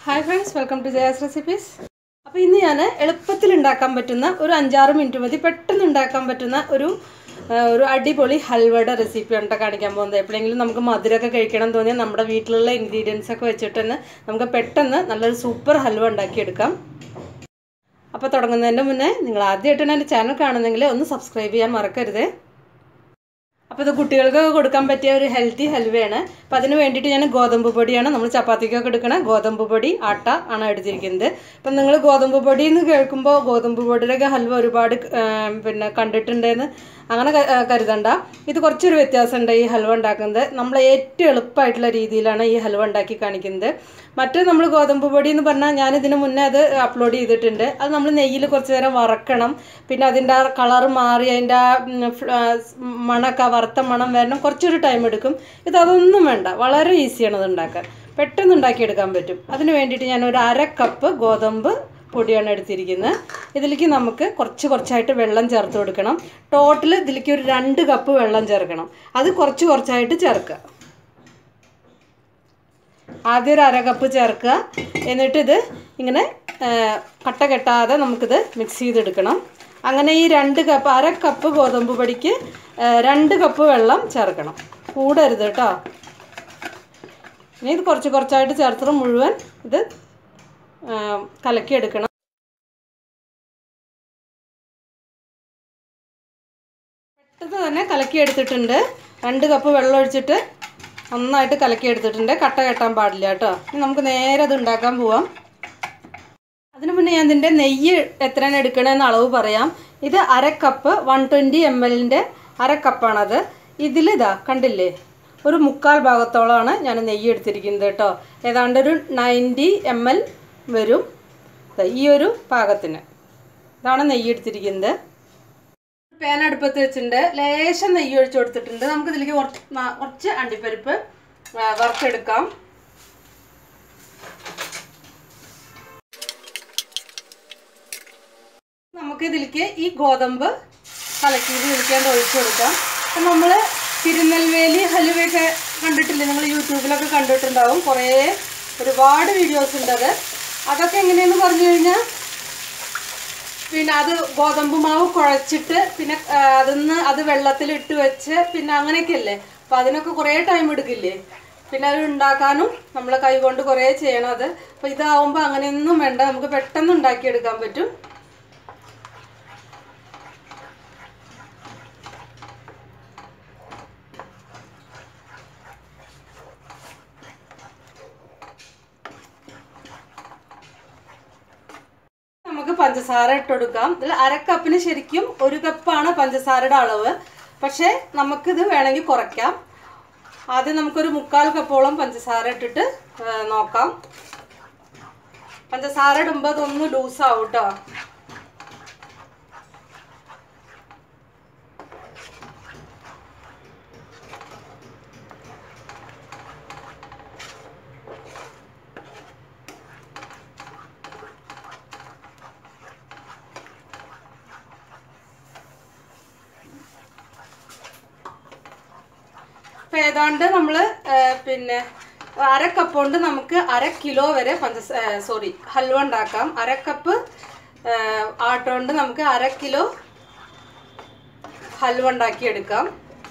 hi friends welcome to Jaya's recipes അപ്പോൾ ഇന്ന് ഞാൻ എളുപ്പത്തിൽ ഉണ്ടാക്കാൻ പറ്റുന്ന ഒരു അഞ്ചാറ് മിനിറ്റ് മതി പെട്ടെന്ന് ഉണ്ടാക്കാൻ പറ്റുന്ന ഒരു ആ, ഒരു അടിപൊളി ഹൽവയുടെ റെസിപ്പി ഉണ്ട് കാണിക്കാൻ പോകുന്നത് എപ്പോഴെങ്കിലും നമുക്ക് മധുരമൊക്കെ കഴിക്കണം എന്ന് തോന്നിയാൽ നമ്മുടെ വീട്ടിലുള്ള ഇൻഗ്രീഡിയൻസ് ഒക്കെ വെച്ചിട്ട് തന്നെ നമുക്ക് പെട്ടെന്ന് നല്ലൊരു സൂപ്പർ ഹൽവ ഉണ്ടാക്കിയെടുക്കാം അപ്പോൾ തുടങ്ങുന്നതിൻ്റെ മുന്നേ നിങ്ങൾ ആദ്യമായിട്ടാണ് എൻ്റെ ചാനൽ കാണുന്നെങ്കിൽ ഒന്ന് സബ്സ്ക്രൈബ് ചെയ്യാൻ മറക്കരുതേ അപ്പോൾ ഇത് കുട്ടികൾക്ക് കൊടുക്കാൻ പറ്റിയ ഒരു ഹെൽത്തി ഹൽവയാണ് അപ്പോൾ അതിന് വേണ്ടിയിട്ട് ഞാൻ ഗോതമ്പ് പൊടിയാണ് നമ്മൾ ചപ്പാത്തിക്കൊക്കെ എടുക്കണ ഗോതമ്പ് പൊടി ആട്ട ആണ് എടുത്തിരിക്കുന്നത് അപ്പം നിങ്ങൾ ഗോതമ്പ് പൊടി എന്ന് കേൾക്കുമ്പോൾ ഗോതമ്പ് പൊടിയുടെയൊക്കെ ഹൽവ ഒരുപാട് ആ, പിന്നെ കണ്ടിട്ടുണ്ടെന്ന് അങ്ങനെ ക- ആ, കരുതണ്ട ഇത് കുറച്ചൊരു വ്യത്യാസമുണ്ട് ഈ ഹൽവ ഉണ്ടാക്കുന്നത് നമ്മൾ ഏറ്റവും എളുപ്പമായിട്ടുള്ള രീതിയിലാണ് ഈ ഹൽവ ഉണ്ടാക്കി കാണിക്കുന്നത് മറ്റേ നമ്മൾ ഗോതമ്പ് പൊടി എന്ന് പറഞ്ഞാൽ ഞാൻ ഇതിന് മുന്നേ അത് അപ്ലോഡ് ചെയ്തിട്ടുണ്ട് അത് നമ്മൾ നെയ്യിൽ കുറച്ച് നേരം വറക്കണം പിന്നെ അതിൻ്റെ ആ കളർ മാറി അതിൻ്റെ ആ ഉം, ഫ്ല- ആ, സ് മണമൊക്കെ ആ വറുത്ത മണം വരണം കുറച്ചൊരു ടൈം എടുക്കും ഇത് അതൊന്നും വേണ്ട വളരെ ഈസിയാണ് അത് ഉണ്ടാക്കാൻ പെട്ടെന്ന് ഉണ്ടാക്കിയെടുക്കാൻ പറ്റും അതിന് വേണ്ടിയിട്ട് ഞാൻ ഒരു അര കപ്പ് ഗോതമ്പ് പൊടിയാണ് എടുത്തിരിക്കുന്നത് ഇതിലേക്ക് നമുക്ക് കുറച്ച് കുറച്ചായിട്ട് വെള്ളം ചേർത്ത് കൊടുക്കണം ടോട്ടൽ ഇതിലേക്ക് ഒരു രണ്ട് കപ്പ് വെള്ളം ചേർക്കണം അത് കുറച്ച് കുറച്ചായിട്ട് ചേർക്കുക ആദ്യം ഒരു അര കപ്പ് ചേർക്കുക എന്നിട്ട് ഇത് ഇങ്ങനെ ആ, കട്ട കെട്ടാതെ നമുക്കിത് മിക്സ് ചെയ്തെടുക്കണം അങ്ങനെ ഈ രണ്ട് കപ്പ് അര കപ്പ് ഗോതമ്പ് പൊടിക്ക് ആ, രണ്ട് കപ്പ് വെള്ളം ചേർക്കണം കൂടരുത് കേട്ടോ ഇനി ഇത് കുറച്ച് കുറച്ചായിട്ട് ചേർത്തിട്ട് മുഴുവൻ ഇത് ആ, കലക്കിയെടുക്കണം പെട്ടെന്ന് തന്നെ കലക്കിയെടുത്തിട്ടുണ്ട് രണ്ട് കപ്പ് വെള്ളം ഒഴിച്ചിട്ട് നന്നായിട്ട് കലക്കിയെടുത്തിട്ടുണ്ട് കട്ട കെട്ടാൻ പാടില്ല കേട്ടോ ഇനി നമുക്ക് നേരെ അത് ഉണ്ടാക്കാൻ പോവാം അതിനു മുന്നേ ഞാൻ ഇതിൻ്റെ നെയ്യ് എത്രയാണ് എടുക്കണമെന്ന് അളവ് പറയാം ഇത് അര കപ്പ് വൺ ട്വൻറ്റി എം എല്ലിൻ്റെ അര കപ്പാണത് ഇതിലിതാ കണ്ടില്ലേ ഒരു മുക്കാൽ ഭാഗത്തോളമാണ് ഞാൻ നെയ്യ് എടുത്തിരിക്കുന്നത് കേട്ടോ ഏതാണ്ട് ഒരു നയൻറ്റി എം എൽ വരും ദാ ഈ ഒരു പാകത്തിന് ഇതാണ് നെയ്യ് എടുത്തിരിക്കുന്നത് പാൻ അടുപ്പത്ത് വെച്ചിട്ടുണ്ട് ലേശം നെയ്യ് ഒഴിച്ച് കൊടുത്തിട്ടുണ്ട് നമുക്ക് ഇതിലേക്ക് കുറച്ച് ന- കുറച്ച് അണ്ടിപ്പരിപ്പ് ആ, വറുത്തെടുക്കാം നമുക്ക് ഇതിലേക്ക് ഈ ഗോതമ്പ് കലക്കിയത് ഇതിലേക്കാണ്ട് ഒഴിച്ചു കൊടുക്കാം അപ്പം നമ്മൾ തിരുനെൽവേലി ഹലുവയൊക്കെ കണ്ടിട്ടില്ലേ നിങ്ങൾ യൂട്യൂബിലൊക്കെ കണ്ടിട്ടുണ്ടാവും കുറേ ഒരുപാട് വീഡിയോസ് ഉണ്ട് അത് അതൊക്കെ എങ്ങനെയെന്ന് പറഞ്ഞു കഴിഞ്ഞാൽ പിന്നെ അത് ഗോതമ്പ് മാവ് കുഴച്ചിട്ട് പിന്നെ ആ, അതിന്ന് അത് വെള്ളത്തിലിട്ട് വെച്ച് പിന്നെ അങ്ങനെയൊക്കെ അല്ലേ അപ്പം അതിനൊക്കെ കുറേ ടൈം എടുക്കില്ലേ പിന്നെ അത് ഉണ്ടാക്കാനും നമ്മൾ കൈകൊണ്ട് കുറേ ചെയ്യണം അത് അപ്പം ഇതാവുമ്പോൾ അങ്ങനെയൊന്നും വേണ്ട നമുക്ക് പെട്ടെന്ന് ഉണ്ടാക്കിയെടുക്കാൻ പറ്റും നമുക്ക് പഞ്ചസാര ഇട്ട് കൊടുക്കാം ഇതിൽ അര കപ്പിന് ശരിക്കും ഒരു കപ്പാണ് പഞ്ചസാരയുടെ അളവ് പക്ഷേ നമുക്കിത് വേണമെങ്കിൽ കുറയ്ക്കാം ആദ്യം നമുക്കൊരു മുക്കാൽ കപ്പോളം പഞ്ചസാര ഇട്ടിട്ട് ആ, നോക്കാം പഞ്ചസാര ഇടുമ്പോൾ അതൊന്ന് ലൂസാവും കേട്ടോ ഇപ്പം ഏതാണ്ട് നമ്മൾ പിന്നെ അര കപ്പ് കൊണ്ട് നമുക്ക് അര കിലോ വരെ പഞ്ചസ സോറി ഹൽവ ഉണ്ടാക്കാം അര കപ്പ് ആട്ട കൊണ്ട് നമുക്ക് അര കിലോ ഹൽവ ഉണ്ടാക്കിയെടുക്കാം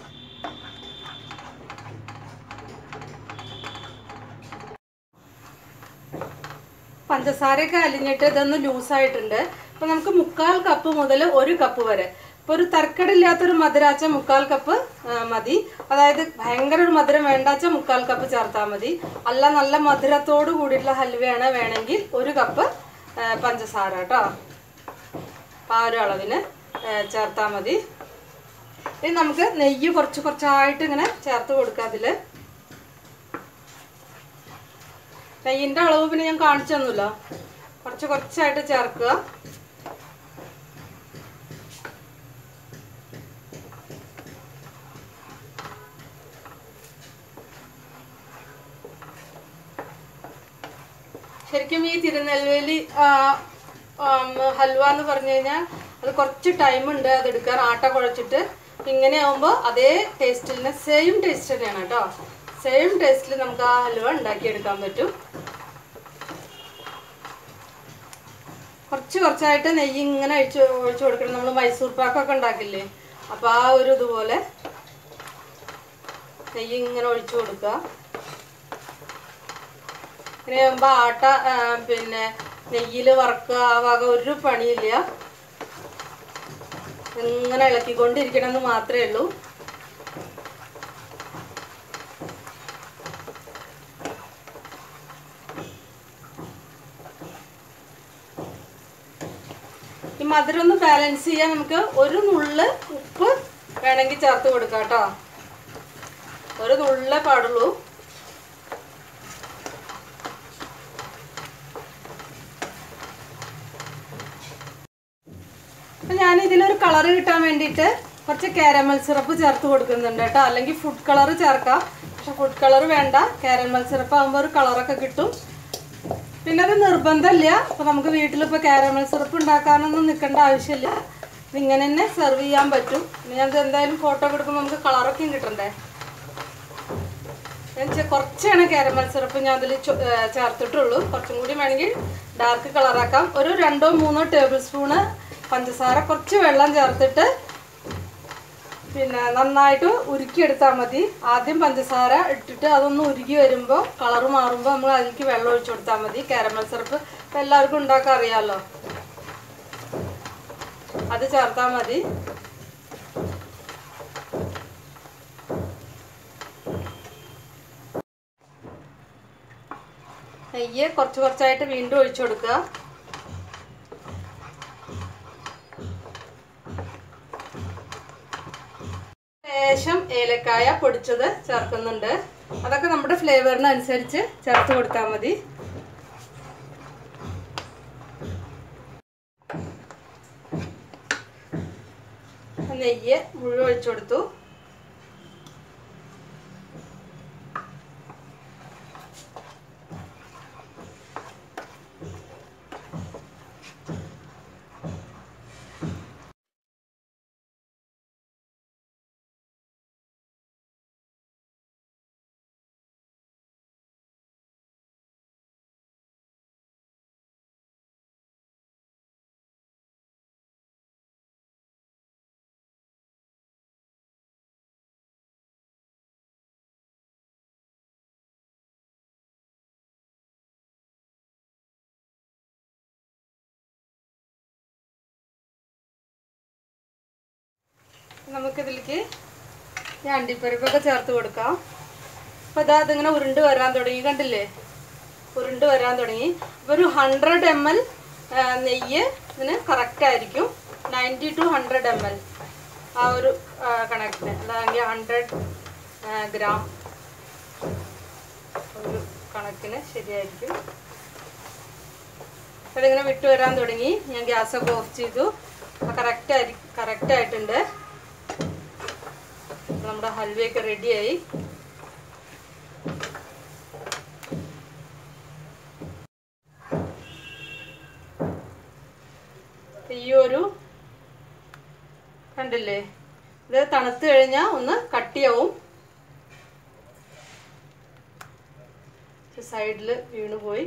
പഞ്ചസാരയൊക്കെ അലിഞ്ഞിട്ട് ഇതൊന്ന് ലൂസായിട്ടുണ്ട് അപ്പോൾ നമുക്ക് മുക്കാൽ കപ്പ് മുതൽ ഒരു കപ്പ് വരെ ഇപ്പോൾ ഒരു തർക്കടില്ലാത്തൊരു മധുരാച്ച മുക്കാൽ കപ്പ് ആ, മതി അതായത് ഭയങ്കര ഒരു മധുരം വേണ്ടാച്ച മുക്കാൽ കപ്പ് ചേർത്താൽ മതി അല്ല നല്ല മധുരത്തോട് കൂടിയിട്ടുള്ള ഹൽവയാണ് വേണമെങ്കിൽ ഒരു കപ്പ് ആ, പഞ്ചസാര കേട്ടോ അപ്പം ആ ഒരു അളവിന് ചേർത്താൽ മതി ഇനി നമുക്ക് നെയ്യ് കുറച്ച് കുറച്ചായിട്ട് ഇങ്ങനെ ചേർത്ത് കൊടുക്കാം അതിൽ നെയ്യിൻ്റെ അളവ് പിന്നെ ഞാൻ കാണിച്ചു തന്നില്ല കുറച്ച് കുറച്ചായിട്ട് ചേർക്കുക ശരിക്കും ഈ തിരുനെൽവേലി ആ, ആം, ഹൽവ എന്ന് പറഞ്ഞു കഴിഞ്ഞാൽ അത് കുറച്ച് ടൈം ഉണ്ട് അത് എടുക്കാൻ ആട്ട കുഴച്ചിട്ട് ഇങ്ങനെ ആകുമ്പോൾ അതേ ടേസ്റ്റിൽ തന്നെ സെയിം ടേസ്റ്റ് തന്നെയാണ് കേട്ടോ സെയിം ടേസ്റ്റിൽ നമുക്ക് ആ ഹൽവ ഉണ്ടാക്കിയെടുക്കാൻ പറ്റും കുറച്ച് കുറച്ചായിട്ട് നെയ്യ് ഇങ്ങനെ ഒഴിച്ച് ഒഴിച്ചു കൊടുക്കണം നമ്മൾ മൈസൂർ പാക്കൊക്കെ ഉണ്ടാക്കില്ലേ അപ്പോൾ ആ ഒരു ഇതുപോലെ നെയ്യ് ഇങ്ങനെ ഒഴിച്ചു കൊടുക്കുക ഇങ്ങനെ ആകുമ്പോൾ ആട്ട ആ, പിന്നെ നെയ്യിൽ വറക്കുക ആ വക ഒരു പണിയില്ല ഇങ്ങനെ ഇളക്കിക്കൊണ്ടിരിക്കണം എന്ന് മാത്രമേ ഉള്ളൂ ഈ മധുരം ഒന്ന് ബാലൻസ് ചെയ്യാൻ നമുക്ക് ഒരു നുള്ള് ഉപ്പ് വേണമെങ്കിൽ ചേർത്ത് കൊടുക്കാം കേട്ടോ ഒരു നുള്ളേ പാടുള്ളൂ അപ്പം ഞാൻ ഇതിലൊരു കളർ കിട്ടാൻ വേണ്ടിയിട്ട് കുറച്ച് കാരമൽ സിറപ്പ് ചേർത്ത് കൊടുക്കുന്നുണ്ട് കേട്ടോ അല്ലെങ്കിൽ ഫുഡ് കളർ ചേർക്കാം പക്ഷെ ഫുഡ് കളർ വേണ്ട കാരമൽ സിറപ്പ് ആകുമ്പോൾ ഒരു കളറൊക്കെ കിട്ടും പിന്നെ അത് നിർബന്ധമില്ല അപ്പോൾ നമുക്ക് വീട്ടിലിപ്പോൾ കാരമൽ സിറപ്പ് ഉണ്ടാക്കാനൊന്നും നിൽക്കേണ്ട ആവശ്യമില്ല ഇതിങ്ങനെ തന്നെ സെർവ് ചെയ്യാൻ പറ്റും പിന്നെ ഞാൻ എന്തായാലും ഫോട്ടോ കൊടുക്കുമ്പോൾ നമുക്ക് കളറൊക്കെയും കിട്ടണ്ടേ ഞാൻ ചെ- കുറച്ചാണ് കാരമൽ സിറപ്പ് ഞാൻ അതിൽ ചേർത്തിട്ടുള്ളൂ കുറച്ചും കൂടി വേണമെങ്കിൽ ഡാർക്ക് കളറാക്കാം ഒരു രണ്ടോ മൂന്നോ ടേബിൾ സ്പൂണ് പഞ്ചസാര കുറച്ച് വെള്ളം ചേർത്തിട്ട് പിന്നെ നന്നായിട്ട് ഉരുക്കിയെടുത്താൽ മതി ആദ്യം പഞ്ചസാര ഇട്ടിട്ട് അതൊന്ന് ഉരുകി വരുമ്പോൾ കളർ മാറുമ്പോൾ നമ്മൾ അതിലേക്ക് വെള്ളം ഒഴിച്ചു കൊടുത്താൽ മതി കാരമൽ സിറപ്പ് ഇപ്പം എല്ലാവർക്കും ഉണ്ടാക്കാൻ അറിയാമല്ലോ അത് ചേർത്താൽ മതി നെയ്യ് കുറച്ച് കുറച്ചായിട്ട് വീണ്ടും ഒഴിച്ചു കൊടുക്കുക ലേശം ഏലക്കായ പൊടിച്ചത് ചേർക്കുന്നുണ്ട് അതൊക്കെ നമ്മുടെ ഫ്ലേവറിനനുസരിച്ച് ചേർത്ത് കൊടുത്താൽ മതി നെയ്യ് മുഴുവൻ ഒഴിച്ചു കൊടുത്തു നമുക്കിതിലേക്ക് ഈ അണ്ടിപ്പരിപ്പൊക്കെ ചേർത്ത് കൊടുക്കാം അപ്പോൾ ഇതാ ഇതിങ്ങനെ ഉരുണ്ട് വരാൻ തുടങ്ങി കണ്ടില്ലേ ഉരുണ്ട് വരാൻ തുടങ്ങി അപ്പോൾ ഒരു ഹൺഡ്രഡ് എം എൽ നെയ്യ് ഇതിന് കറക്റ്റ് ആയിരിക്കും ninety to hundred M L ആ ഒരു ആ, കണക്കിന് അല്ലെങ്കിൽ ഹൺഡ്രഡ് ഗ്രാം ഒരു കണക്കിന് ശരിയായിരിക്കും അതിങ്ങനെ വിട്ട് വരാൻ തുടങ്ങി ഞാൻ ഗ്യാസൊക്കെ ഓഫ് ചെയ്തു കറക്റ്റ് ആയി കറക്റ്റ് ആയിട്ടുണ്ട് അപ്പൊ നമ്മുടെ ഹൽവയൊക്കെ റെഡിയായി ഈ ഒരു കണ്ടില്ലേ ഇത് തണുത്ത് കഴിഞ്ഞാൽ ഒന്ന് കട്ടിയാവും സൈഡിൽ വീണുപോയി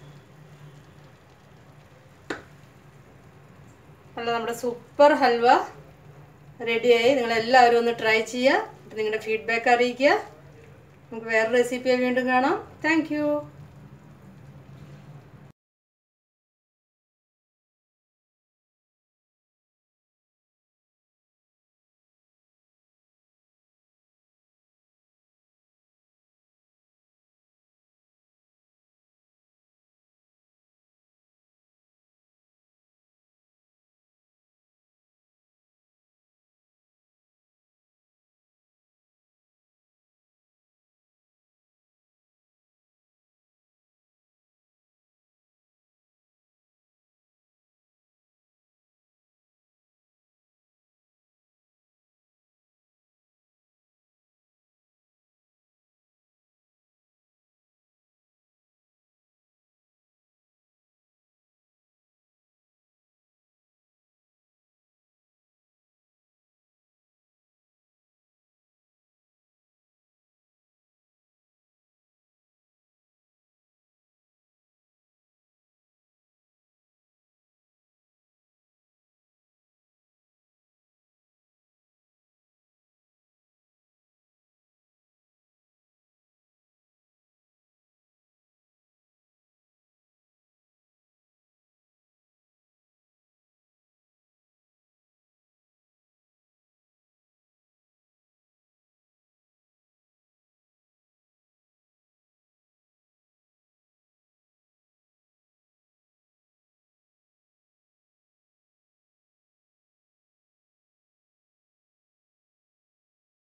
നല്ല നമ്മുടെ സൂപ്പർ ഹൽവ റെഡിയായി നിങ്ങളെല്ലാവരും ഒന്ന് ട്രൈ ചെയ്യുക എന്നിട്ട് നിങ്ങളുടെ ഫീഡ്ബാക്ക് അറിയിക്കുക നമുക്ക് വേറെ റെസിപ്പിയെ വീണ്ടും കാണാം താങ്ക്